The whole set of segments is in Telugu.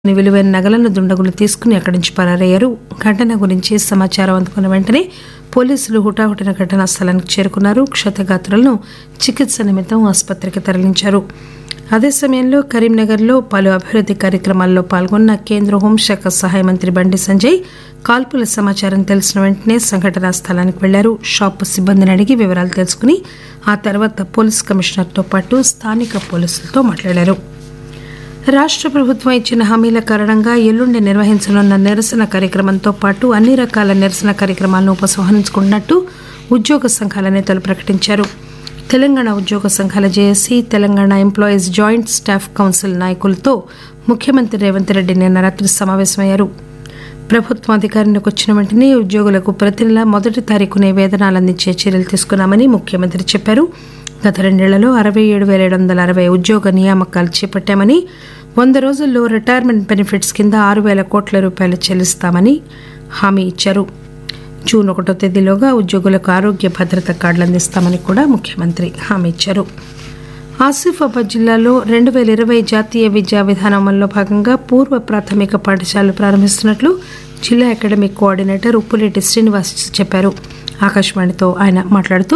కొన్ని విలువైన నగలను దుండగులు తీసుకుని అక్కడి నుంచి పరారయ్యారు ఘటన గురించి సమాచారం అందుకున్న వెంటనే పోలీసులు హుటాహుటిన ఘటనా స్థలానికి చేరుకున్నారు క్షతగాత్రులను చికిత్స నిమిత్తం ఆసుపత్రికి తరలించారు అదే సమయంలో కరీంనగర్లో పలు అభివృద్ది కార్యక్రమాల్లో పాల్గొన్న కేంద్ర హోంశాఖ సహాయ మంత్రి బండి సంజయ్ కాల్పుల సమాచారం తెలిసిన వెంటనే సంఘటనా స్థలానికి వెళ్లారు షాపు సిబ్బందిని అడిగి వివరాలు తెలుసుకుని ఆ తర్వాత పోలీస్ కమిషనర్తో పాటు స్థానిక పోలీసులతో మాట్లాడారు రాష్ట్ర ప్రభుత్వం ఇచ్చిన హామీల కారణంగా ఎల్లుండి నిర్వహించనున్న నిరసన కార్యక్రమంతో పాటు అన్ని రకాల నిరసన కార్యక్రమాలను ఉపసంహరించుకున్నట్టు ఉద్యోగ సంఘాల నేతలు ప్రకటించారు తెలంగాణ ఉద్యోగ సంఘాల JAC Telangana employees joint staff council నాయకులతో ముఖ్యమంత్రి రేవంత్ రెడ్డి నిన్న రాత్రి సమావేశమయ్యారు ప్రభుత్వం అధికారంలోకి వచ్చిన వెంటనే ఉద్యోగులకు ప్రతి నెల మొదటి తారీఖునే వేతనాలు అందించే చర్యలు తీసుకున్నామని ముఖ్యమంత్రి చెప్పారు గత రెండేళ్లలో అరవై ఏడు వేల ఏడు వందల అరవై ఉద్యోగ నియామకాలు చేపట్టామని వంద రోజుల్లో రిటైర్మెంట్ బెనిఫిట్స్ కింద ఆరు వేల కోట్ల రూపాయలు చెల్లిస్తామని హామీ ఇచ్చారు జూన్ ఒకటో తేదీలోగా ఉద్యోగులకు ఆరోగ్య భద్రత కార్డులు అందిస్తామని కూడా ముఖ్యమంత్రి హామీ ఇచ్చారు ఆసిఫాబాద్ జిల్లాలో రెండు వేల ఇరవై జాతీయ విద్యా విధానం అమల్లో భాగంగా పూర్వ ప్రాథమిక పాఠశాలలు ప్రారంభిస్తున్నట్లు జిల్లా అకాడమిక్ కోఆర్డినేటర్ ఉప్పులేటి శ్రీనివాస్ చెప్పారు ఆకాశవాణితో ఆయన మాట్లాడుతూ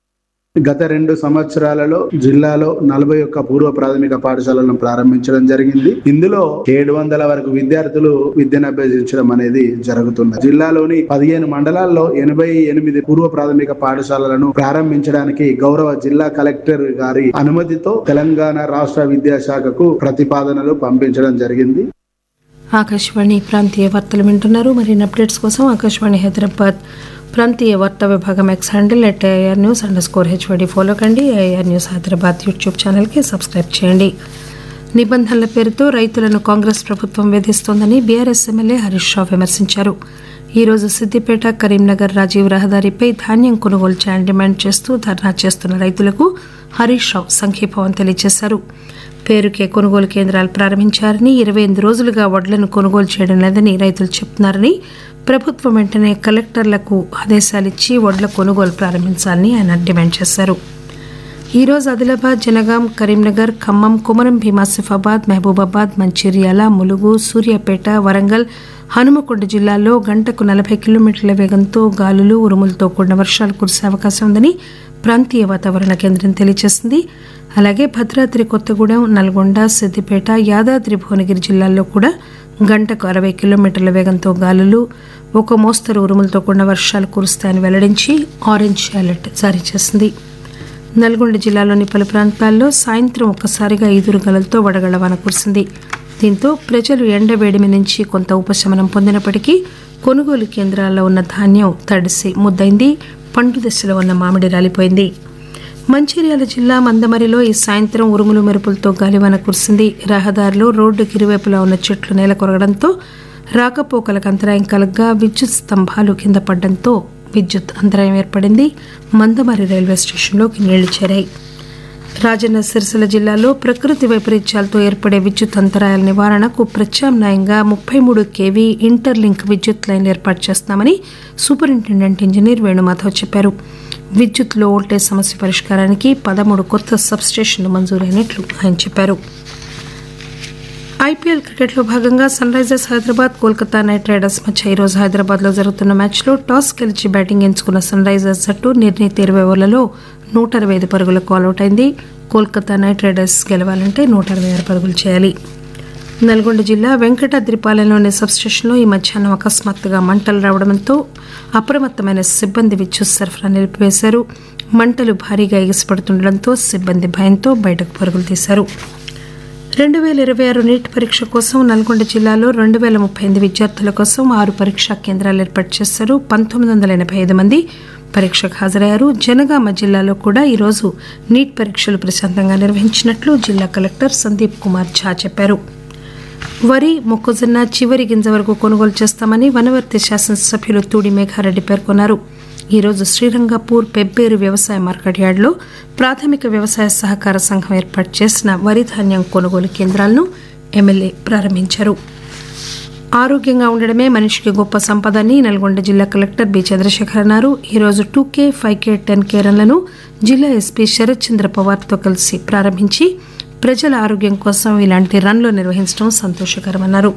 గత రెండు సంవత్సరాలలో జిల్లాలో నలభై ఒక్క పూర్వ ప్రాథమిక పాఠశాలను ప్రారంభించడం జరిగింది ఇందులో ఏడు వందల వరకు విద్యార్థులు విద్యను అభ్యసించడం అనేది జరుగుతుంది జిల్లాలోని పదిహేను మండలాల్లో ఎనభై ఎనిమిది పూర్వ ప్రాథమిక పాఠశాలలను ప్రారంభించడానికి గౌరవ జిల్లా కలెక్టర్ గారి అనుమతితో తెలంగాణ రాష్ట్ర విద్యాశాఖకు ప్రతిపాదనలు పంపించడం జరిగింది ఆకాశవాణి ప్రాంతీయ వార్తలు వింటున్నారు మరిన్ని అప్డేట్స్ కోసం ఆకాశవాణి హైదరాబాద్ ప్రాంతీయ వార్తా విభాగం X handle at AIR news underscore HYD follow కండి ఏఆర్ న్యూస్ హైదరాబాద్ యూట్యూబ్ ఛానల్కి సబ్స్క్రైబ్ చేయండి నిబంధనల పేరుతో రైతులను కాంగ్రెస్ ప్రభుత్వం వేధిస్తోందని బీఆర్ఎస్ ఎమ్మెల్యే హరీష్ రావు విమర్శించారు ఈ రోజు సిద్దిపేట కరీంనగర్ రాజీవ్ రహదారిపై ధాన్యం కొనుగోలు చేయాలని డిమాండ్ చేస్తూ ధర్నా చేస్తున్న రైతులకు హరీష్ రావు సంఘీభావం తెలియజేశారు పేరుకే కొనుగోలు కేంద్రాలు ప్రారంభించారని ఇరవై ఎనిమిది రోజులుగా వడ్లను కొనుగోలు చేయడం లేదని రైతులు చెబుతున్నారని ప్రభుత్వం వెంటనే కలెక్టర్లకు ఆదేశాలిచ్చి వడ్ల కొనుగోలు ప్రారంభించాలని ఆయన డిమాండ్ చేశారు ఈ రోజు ఆదిలాబాద్ జనగాం కరీంనగర్ ఖమ్మం కుమరం భీమాసిఫాబాద్ మహబూబాబాద్ మంచిర్యాల ములుగు సూర్యాపేట వరంగల్ హనుమకొండ జిల్లాల్లో గంటకు నలభై కిలోమీటర్ల వేగంతో గాలులు ఉరుములతో కూడిన వర్షాలు కురిసే అవకాశం ఉందని ప్రాంతీయ వాతావరణ కేంద్రం తెలియజేసింది అలాగే భద్రాద్రి కొత్తగూడెం నల్గొండ సిద్దిపేట యాదాద్రి భువనగిరి జిల్లాల్లో కూడా గంటకు అరవై కిలోమీటర్ల వేగంతో గాలులు ఒక మోస్తరు ఉరుములతో కూడిన వర్షాలు కురుస్తాయని వెల్లడించి ఆరెంజ్ అలర్ట్ జారీ చేసింది నల్గొండ జిల్లాలోని పలు ప్రాంతాల్లో సాయంత్రం ఒక్కసారిగా ఈదురుగలలతో వడగళ్ల వాన కురిసింది దీంతో ప్రజలు ఎండవేడిమి నుంచి కొంత ఉపశమనం పొందినప్పటికీ కొనుగోలు కేంద్రాల్లో ఉన్న ధాన్యం తడిసి ముద్దైంది పండు దశలో ఉన్న మామిడి రాలిపోయింది మంచిర్యాల జిల్లా మందమరిలో ఈ సాయంత్రం ఉరుములు మెరుపులతో గాలివాన కురిసింది రహదారిలో రోడ్డుకి ఇరువైపులా ఉన్న చెట్లు నేల కొరగడంతో రాకపోకలకు అంతరాయం కలగ్గా విద్యుత్ స్తంభాలు కింద పడడంతో విద్యుత్ అంతరాయం ఏర్పడింది మందమరి రైల్వే స్టేషన్లోకి నీళ్లు చేరాయి రాజన్న సిరిసిల్ల జిల్లాలో ప్రకృతి వైపరీత్యాలతో ఏర్పడే విద్యుత్ అంతరాయాల నివారణకు ప్రత్యామ్నాయంగా ముప్పై మూడు కేవీ ఇంటర్లింక్ విద్యుత్ లైన్లు ఏర్పాటు చేస్తామని సూపరింటెండెంట్ ఇంజనీర్ వేణుమాధవ్ చెప్పారు విద్యుత్లో వోల్టేజ్ సమస్య పరిష్కారానికి పదమూడు కొత్త సబ్స్టేషన్లు మంజూరైనట్లు ఆయన చెప్పారు ఐపీఎల్ క్రికెట్లో భాగంగా Sunrisers Hyderabad Kolkata knight riders మధ్య ఈరోజు హైదరాబాద్లో జరుగుతున్న మ్యాచ్లో టాస్ గెలిచి బ్యాటింగ్ ఎంచుకున్న సన్ రైజర్స్ జట్టు నిర్ణీత ఇరవై ఓవర్లలో నూట అరవై ఐదు పరుగులకు ఆల్అవుట్ అయింది కోల్కతా నైట్ రైడర్స్ గెలవాలంటే నూట అరవై ఆరు పరుగులు చేయాలి నల్గొండ జిల్లా వెంకటాద్రిపాలెంలోని సబ్స్టేషన్లో ఈ మధ్యాహ్నం అకస్మాత్తుగా మంటలు రావడంతో అప్రమత్తమైన సిబ్బంది విద్యుత్ సరఫరా నిలిపివేశారు మంటలు భారీగా ఎగిసిపడుతుండటంతో సిబ్బంది భయంతో బయటకు పరుగులు తీశారు రెండు వేల ఇరవై ఆరు నీట్ పరీక్ష కోసం నల్గొండ జిల్లాలో రెండు వేల ముప్పై ఎనిమిది విద్యార్థుల కోసం ఆరు పరీక్షా కేంద్రాలు ఏర్పాటు చేశారు పంతొమ్మిది వందల ఎనభై ఐదు మంది పరీక్షకు హాజరయ్యారు జనగామ జిల్లాలో కూడా ఈరోజు నీట్ పరీక్షలు ప్రశాంతంగా నిర్వహించినట్లు జిల్లా కలెక్టర్ సందీప్ కుమార్ ఝా చెప్పారు వరి మొక్కజొన్న చివరి గింజ వరకు కొనుగోలు చేస్తామని వనవర్తి శాసనసభ్యులు తూడి మేఘారెడ్డి పేర్కొన్నారు ఈరోజు శ్రీరంగపూర్ పెబ్బేరు వ్యవసాయ మార్కెట్ యార్డులో ప్రాథమిక వ్యవసాయ సహకార సంఘం ఏర్పాటు చేసిన వరి ధాన్యం కొనుగోలు కేంద్రాలను ఎమ్మెల్యే ప్రారంభించారు ఆరోగ్యంగా ఉండడమే మనిషికి గొప్ప సంపద అని నల్గొండ జిల్లా కలెక్టర్ బి చంద్రశేఖర్ అన్నారు ఈరోజు two K five K ten K రన్లను జిల్లా ఎస్పీ శరత్ చంద్ర పవార్తో కలిసి ప్రారంభించి ప్రజల ఆరోగ్యం కోసం ఇలాంటి రన్లు నిర్వహించడం సంతోషకరమన్నారు